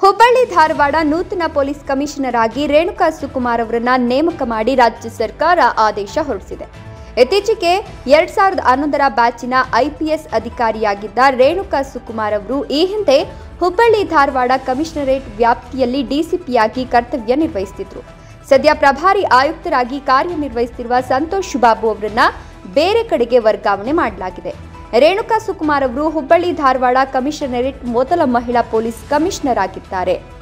ಹುಬ್ಬಳ್ಳಿ ಧಾರವಾಡ ನೂತನ police commissioner ಆಗಿ ರೇಣುಕಾ ಸುಕುಮಾರ್ ಅವರನ್ನ ನೇಮಕ ಮಾಡಿ ರಾಜ್ಯ ಸರ್ಕಾರ ಆದೇಶ ಹೊರಡಿಸಿದೆ ಇತ್ತೀಚೆಗೆ ಎರಡ್ ಸಾವಿರದ ಹನ್ನೊಂದರ ಬ್ಯಾಚಿನ ಐಪಿಎಸ್ ಅಧಿಕಾರಿಯಾಗಿದ್ದ ರೇಣುಕಾ ಸುಕುಮಾರ್ ಅವರು ಈ ಹಿಂದೆ ಹುಬ್ಬಳ್ಳಿ ಧಾರವಾಡ ಕಮಿಷನರೇಟ್ ವ್ಯಾಪ್ತಿಯಲ್ಲಿ ಡಿಸಿಪಿಯಾಗಿ ಕರ್ತವ್ಯ ನಿರ್ವಹಿಸುತ್ತಿದ್ರು ಸದ್ಯ ಪ್ರಭಾರಿ ಆಯುಕ್ತರಾಗಿ ಕಾರ್ಯನಿರ್ವಹಿಸುತ್ತಿರುವ ಸಂತೋಷ್ ಬಾಬು ಅವರನ್ನ ಬೇರೆ ಕಡೆಗೆ ವರ್ಗಾವಣೆ ಮಾಡಲಾಗಿದೆ ರೇಣುಕಾ ಸುಕುಮಾರ್ ಅವರು ಹುಬ್ಬಳ್ಳಿ ಧಾರವಾಡ ಕಮಿಷನರೇಟ್ ಮೊದಲ ಮಹಿಳಾ ಪೊಲೀಸ್ ಕಮಿಷನರ್ ಆಗಿದ್ದಾರೆ